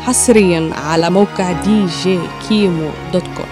حصريا على موقع دي جي كيمو دوت كوم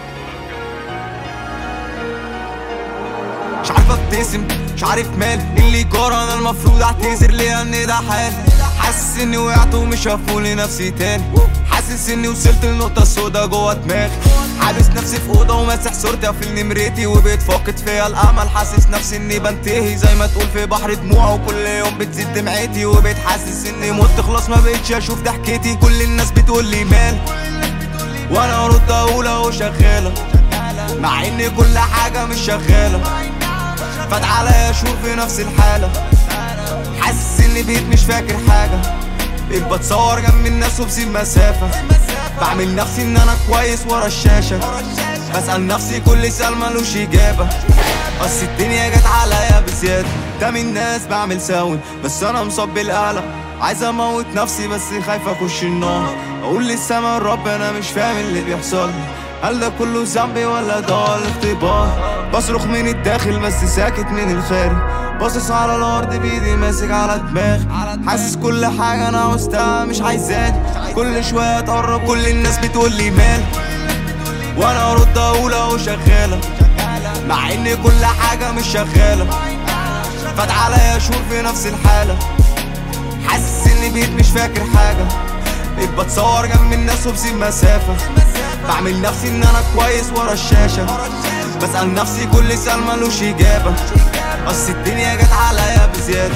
مش عارف ابتسم مش عارف مال اللي جرى انا المفروض اعتذر ليه ان ده حال حاسس اني وقعت ومش هفوق لنفسي تاني حاسس اني وصلت لنقطة سودا جوه دماغي حابس نفسي في اوضه وماسح صورتي قافل نمرتي وبقيت فاقد فيا الامل حاسس نفسي اني بنتهي زي ما تقول في بحر دموع وكل يوم بتزيد دمعتي وبقيت حاسس اني مت خلاص ما بقتش اشوف ضحكتي كل الناس بتقول لي مال وانا ارد اقول اهو شغاله مع ان كل حاجه مش شغاله فات عليا شهور في نفس الحالة حاسس اني بقيت مش فاكر حاجة بقيت بتصور جنب الناس وبسيب مسافة بعمل نفسي ان انا كويس ورا الشاشة بسأل نفسي كل سؤال ملوش اجابة اصل الدنيا جت عليا بزيادة ده من الناس بعمل ساون بس انا مصاب بالقلق عايز اموت نفسي بس خايف اخش النار اقول للسما الرب انا مش فاهم اللي بيحصل لي هل ده كله ذنبي ولا ده الاختبار بصرخ من الداخل بس ساكت من الخارج باصص على الارض بايدي ماسك على دماغي حاسس كل حاجه انا عاوزتها مش عايزاني كل شويه تقرب كل الناس بتقول لي مال وانا ارد اقول اهو شغاله مع ان كل حاجه مش شغاله فات عليا شهور في نفس الحاله حاسس اني بقيت مش فاكر حاجه بقيت بتصور جنب الناس وبسيب مسافه بعمل نفسي ان انا كويس ورا الشاشه بسأل نفسي كل سؤال ملوش اجابه اصل الدنيا جت عليا بزياده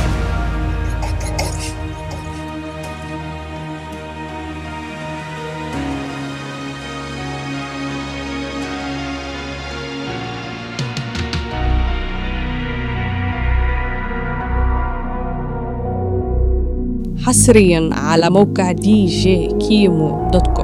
حصريا على موقع دي جي كيمو دوت كوم